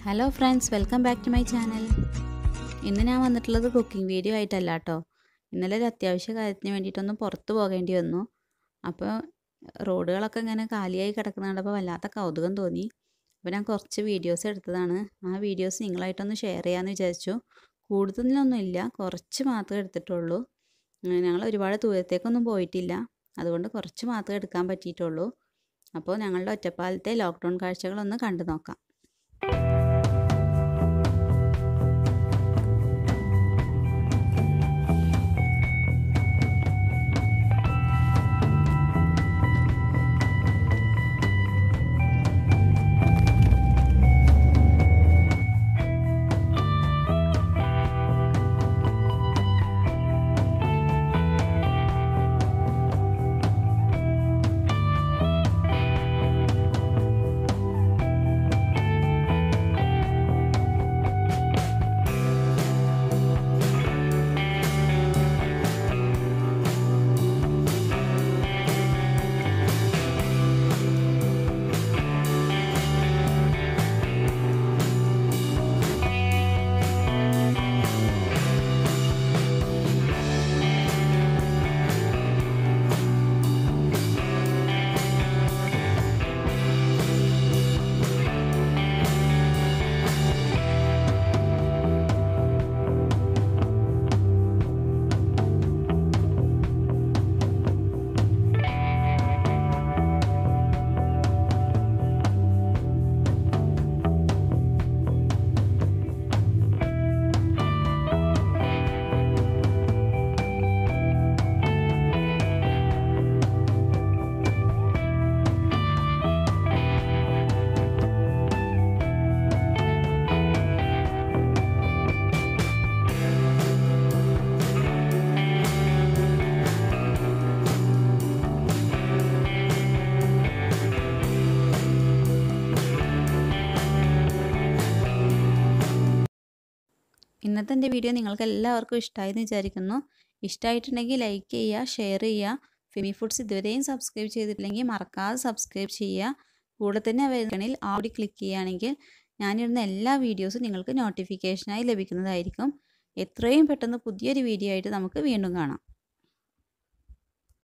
hello friends welcome back to my channel ഇന്ന് ഞാൻ വന്നിട്ടുള്ളത് കുക്കിംഗ് വീഡിയോ ആയിട്ടല്ല കേട്ടോ ഇന്നലെ ഒരു അത്യാവശ്യ കാര്യത്തിന് വേണ്ടിയിട്ടൊന്ന് പുറത്ത് പോകേണ്ടി വന്നു അപ്പോൾ റോഡുകളൊക്കെ ഇങ്ങനെ കാലിയായി കിടക്കുന്ന കണ്ടപ്പോൾ വല്ലാത്ത കൗതുകം തോന്നി അപ്പോൾ ഞാൻ കുറച്ച് വീഡിയോസ് എടുത്തതാണ് ആ വീഡിയോസ് നിങ്ങളായിട്ടൊന്ന് ഷെയർ ചെയ്യാമെന്ന് വിചാരിച്ചു കൂടുതലൊന്നും ഇല്ല കുറച്ച് മാത്രമേ എടുത്തിട്ടുള്ളൂ ഉം, ഞങ്ങൾ ഒരുപാട് ദൂരത്തേക്കൊന്നും പോയിട്ടില്ല അതുകൊണ്ട് കുറച്ച് മാത്രമേ എടുക്കാൻ പറ്റിയിട്ടുള്ളൂ അപ്പോൾ ഞങ്ങളുടെ ഒറ്റപ്പാലത്തെ ലോക്ക്ഡൗൺ കാഴ്ചകളൊന്ന് കണ്ടു നോക്കാം ഇന്നത്തെ എൻ്റെ വീഡിയോ നിങ്ങൾക്ക് എല്ലാവർക്കും ഇഷ്ടമായെന്ന് വിചാരിക്കുന്നു ഇഷ്ടമായിട്ടുണ്ടെങ്കിൽ ലൈക്ക് ചെയ്യുക ഷെയർ ചെയ്യുക ഫിമി ഫുഡ്സ് ഇതുവരെയും സബ്സ്ക്രൈബ് ചെയ്തിട്ടില്ലെങ്കിൽ മറക്കാതെ സബ്സ്ക്രൈബ് ചെയ്യുക കൂടെ തന്നെ വരുന്നതിൽ ആടി ക്ലിക്ക് ചെയ്യുകയാണെങ്കിൽ ഞാനിടുന്ന എല്ലാ വീഡിയോസും നിങ്ങൾക്ക് നോട്ടിഫിക്കേഷനായി ലഭിക്കുന്നതായിരിക്കും എത്രയും പെട്ടെന്ന് പുതിയൊരു വീഡിയോ ആയിട്ട് നമുക്ക് വീണ്ടും കാണാം